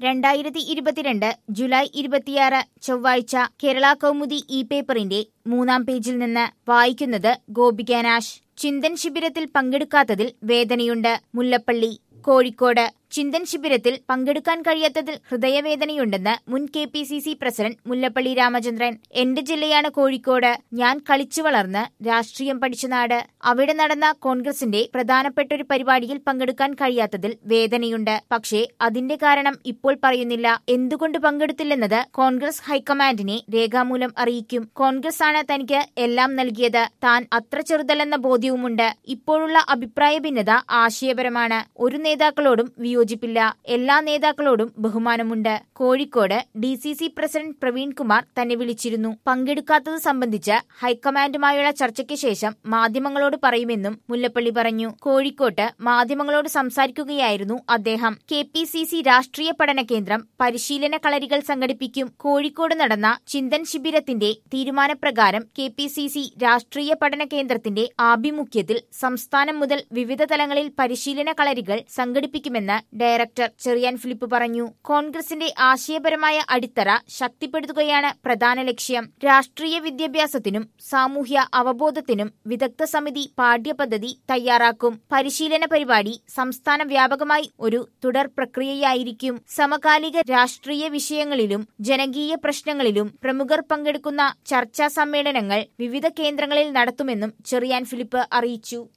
രണ്ടായിരത്തി ഇരുപത്തിരണ്ട് ജൂലൈ ഇരുപത്തിയാറ് ചൊവ്വാഴ്ച കേരള കൗമുദി ഇ പേപ്പറിന്റെ മൂന്നാം പേജിൽ നിന്ന് വായിക്കുന്നത് ഗോപികാനാശ് ചിന്തൻ ശിബിരത്തിൽ പങ്കെടുക്കാത്തതിൽ വേദനയുണ്ട് മുല്ലപ്പള്ളി കോഴിക്കോട് ചിന്തൻ ശിബിരത്തിൽ പങ്കെടുക്കാൻ കഴിയാത്തതിൽ ഹൃദയവേദനയുണ്ടെന്ന് മുൻ K P C C president Mullappally Ramachandran എന്റെ ജില്ലയാണ് കോഴിക്കോട് ഞാൻ കളിച്ചു വളർന്ന് രാഷ്ട്രീയം പഠിച്ച നാട് അവിടെ നടന്ന കോൺഗ്രസിന്റെ പ്രധാനപ്പെട്ട ഒരു പരിപാടിയിൽ പങ്കെടുക്കാൻ കഴിയാത്തതിൽ വേദനയുണ്ട് പക്ഷേ അതിന്റെ കാരണം ഇപ്പോൾ പറയുന്നില്ല എന്തുകൊണ്ട് പങ്കെടുത്തില്ലെന്നത് കോൺഗ്രസ് ഹൈക്കമാൻഡിനെ രേഖാമൂലം അറിയിക്കും കോൺഗ്രസ് ആണ് തനിക്ക് എല്ലാം നൽകിയത് താൻ അത്ര ചെറുതല്ലെന്ന ബോധ്യവുമുണ്ട് ഇപ്പോഴുള്ള അഭിപ്രായ ഭിന്നത ആശയപരമാണ് ഒരു നേതാക്കളോടും വിയോജിപ്പില്ല എല്ലാ നേതാക്കളോടും ബഹുമാനമുണ്ട് Kozhikode D C C president Praveen Kumar തന്നെ വിളിച്ചിരുന്നു പങ്കെടുക്കാത്തത് സംബന്ധിച്ച് ഹൈക്കമാൻഡുമായുള്ള ചർച്ചയ്ക്ക് ശേഷം മാധ്യമങ്ങളോട് പറയുമെന്നും മുല്ലപ്പള്ളി പറഞ്ഞു കോഴിക്കോട്ട് മാധ്യമങ്ങളോട് സംസാരിക്കുകയായിരുന്നു അദ്ദേഹം കെ പി സി സി രാഷ്ട്രീയ പഠന കേന്ദ്രം പരിശീലന കളരികൾ സംഘടിപ്പിക്കും കോഴിക്കോട് നടന്ന ചിന്തൻ ശിബിരത്തിന്റെ തീരുമാനപ്രകാരം കെ പി സി സി രാഷ്ട്രീയ പഠന കേന്ദ്രത്തിന്റെ ആഭിമുഖ്യത്തിൽ സംസ്ഥാനം മുതൽ വിവിധ തലങ്ങളിൽ പരിശീലന കളരികൾ സംഘടിപ്പിക്കുമെന്ന് ഡയറക്ടർ ചെറിയാൻ ഫിലിപ്പ് പറഞ്ഞു കോൺഗ്രസിന്റെ ആശയപരമായ അടിത്തറ ശക്തിപ്പെടുത്തുകയാണ് പ്രധാന ലക്ഷ്യം രാഷ്ട്രീയ വിദ്യാഭ്യാസത്തിനും സാമൂഹ്യ അവബോധത്തിനും വിദഗ്ധ സമിതി പാഠ്യപദ്ധതി തയ്യാറാക്കും പരിശീലന പരിപാടി സംസ്ഥാന വ്യാപകമായി ഒരു തുടർ പ്രക്രിയയായിരിക്കും സമകാലിക രാഷ്ട്രീയ വിഷയങ്ങളിലും ജനകീയ പ്രശ്നങ്ങളിലും പ്രമുഖർ പങ്കെടുക്കുന്ന ചർച്ചാ സമ്മേളനങ്ങൾ വിവിധ കേന്ദ്രങ്ങളിൽ നടത്തുമെന്നും ചെറിയാൻ ഫിലിപ്പ് അറിയിച്ചു